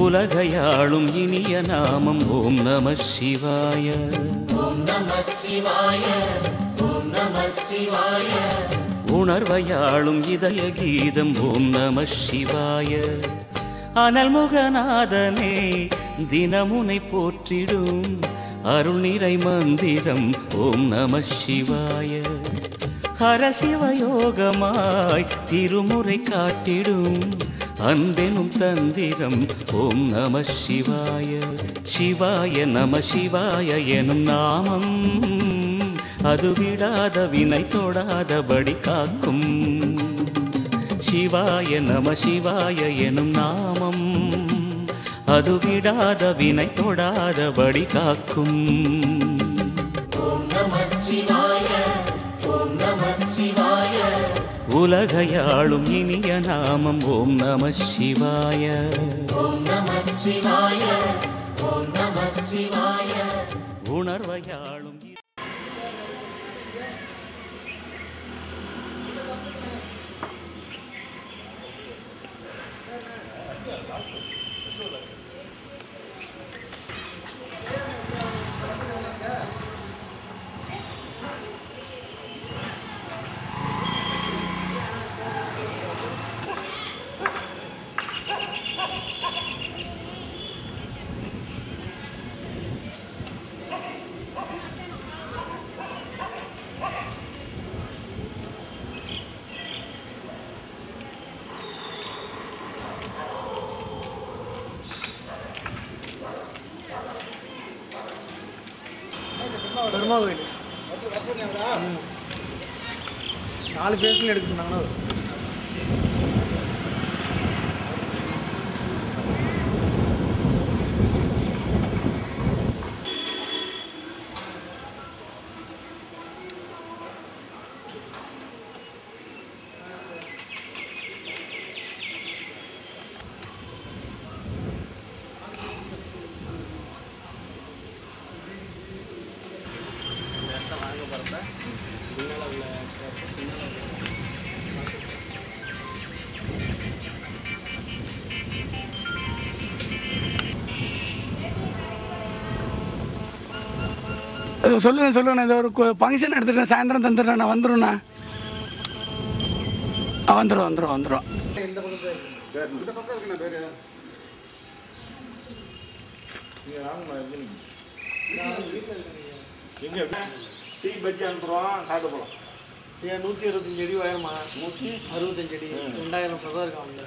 உலகையாளும் இனிய நாமம் ஓம் நம சிவாய உணர்வையாளும் இதய கீதம் ஓம் நம சிவாய அனல்முகநாதனே தினமுனை போற்றிடும் அருள் நிறை மந்திரம் ஓம் நம சிவாய ஹரசிவயோகமாய் திருமுறை காட்டிடும் அன்பெனும் தந்திரம் ஓம் நம சிவாய சிவாய நம சிவாய எனும் நாமம் அது விடாத வினை தொடாதபடி காக்கும் சிவாய நம சிவாய எனும் நாமம் அது விடாத வினை தொடாதபடி காக்கும் உலகையாளும் இனிய நாமம் ஓம் நம சிவாய உணர்வையாளும் இ- பெருமா கோயில் ம். நாலு பேருக்கு எடுக்க சொன்னாங்கன்னா சொல்லுங்க சொல்லுங்க இந்த ஒரு ஃபங்க்ஷன் எடுத்துட்டேன் சாயந்தரம் தந்துடுறேன் நான் வந்துடும்ண்ணா ஆ வந்துடும் வந்துடும் வந்துடும் எங்க டீ பஜ்ஜி அனுப்புறோம் சாப்பிட்டு போலாம் ஏன் நூற்றி இருபத்தஞ்சு அடி உயரமா நூற்றி அறுபத்தஞ்சு அடி ரெண்டாயிரம் சதம் இருக்காங்க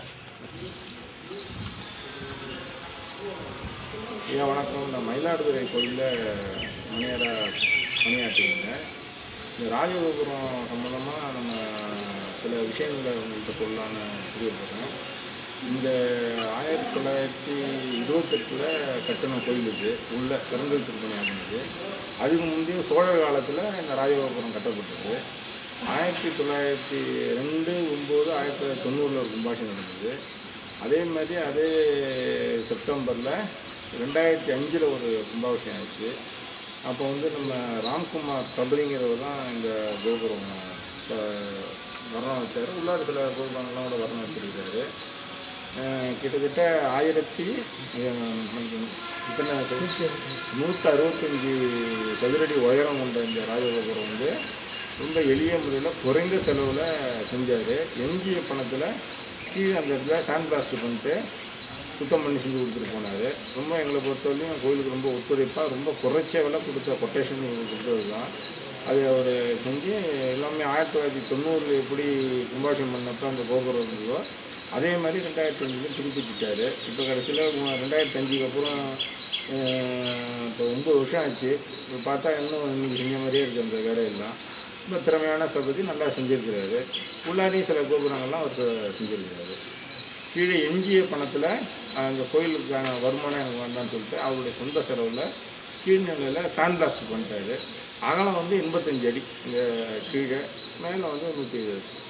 ஐயா வணக்கம் நான் மயிலாடுதுறை கோயிலில் மணியராக பணியாற்றிருந்தேன் இந்த ராஜகோபுரம் சம்மந்தமாக நம்ம சில விஷயங்களை உங்கள்கிட்ட சொல்லலான்னு புரியப்படுறேன் இந்த ஆயிரத்தி தொள்ளாயிரத்தி இருபத்தெட்டில் கட்டின கோயில் இது உள்ள பெருங்கல் திருப்பணி ஆகினது அதுக்கு முந்தைய சோழர் காலத்தில் இந்த ராஜகோபுரம் கட்டப்பட்டது ஆயிரத்தி தொள்ளாயிரத்தி ரெண்டு ஒம்பது ஆயிரத்தி தொள்ளாயிரத்தி தொண்ணூறில் ஒரு கும்பாஷம் நடந்தது அதே மாதிரி அதே செப்டம்பரில் ரெண்டாயிரத்தி அஞ்சில் ஒரு கும்பாபிஷேகம் ஆயிடுச்சு அப்போ வந்து நம்ம ராம்குமார் சபரிங்கிறவர் தான் இந்த கோபுரம் ச- வர்ணம் வச்சார் உள்ளார சில கோபுரங்கள்லாம் கூட வர்ணம் வச்சிருக்காரு அஹ் கிட்டத்தட்ட ஆயிரத்தி இத்தனை நூற்றி அறுபத்தஞ்சி சதுரடி உயரம் கொண்ட இந்த ராஜகோபுரம் வந்து ரொம்ப எளிய முறையில் குறைந்த செலவில் செஞ்சார் எஞ்சிய பணத்தில் கீழே அந்த இடத்துல சாண்ட் பிளாஸ்ட் பண்ணிட்டு சுத்தம் பண்ணி செஞ்சு கொடுத்துட்டு போனார் ரொம்ப எங்களை பொறுத்தவரையும் கோயிலுக்கு ரொம்ப ஒத்துழைப்பாக ரொம்ப குறைச்ச விலை கொடுத்த கொட்டேஷன் கொடுத்தது தான் அது அவர் செஞ்சு எல்லாமே ஆயிரத்தி தொள்ளாயிரத்தி தொண்ணூறில் எப்படி கும்பாஷம் பண்ணப்போ அந்த கோபுரம் இருந்ததோ அதே மாதிரி ரெண்டாயிரத்தி அஞ்சுலையும் புதுப்பிச்சுட்டாரு இப்போ கடைசியில் ரெண்டாயிரத்தி அஞ்சுக்கு அப்புறம் அஹ், இப்போ ஒம்பது வருஷம் ஆச்சு இப்போ பார்த்தா இன்னும் இன்னைக்கு செஞ்ச மாதிரியே இருக்குது அந்த வேலையெல்லாம் ரொம்ப திறமையான சபதி நல்லா செஞ்சுருக்கிறாரு உள்ளாரையும் சில கோபுரங்கள்லாம் அவர் செ- செஞ்சிருக்கிறாரு கீழே எஞ்சிய பணத்தில் அந்த கோயிலுக்கான வருமானம் எனக்கு வேண்டாம்னு சொல்லிட்டு அவருடைய சொந்த செலவில் கீழ்நிலையில் சாண்ட் பண்ணிட்டாரு அகலம் வந்து எண்பத்தஞ்சு அடி இந்த கீழே மேலே வந்து நூற்றி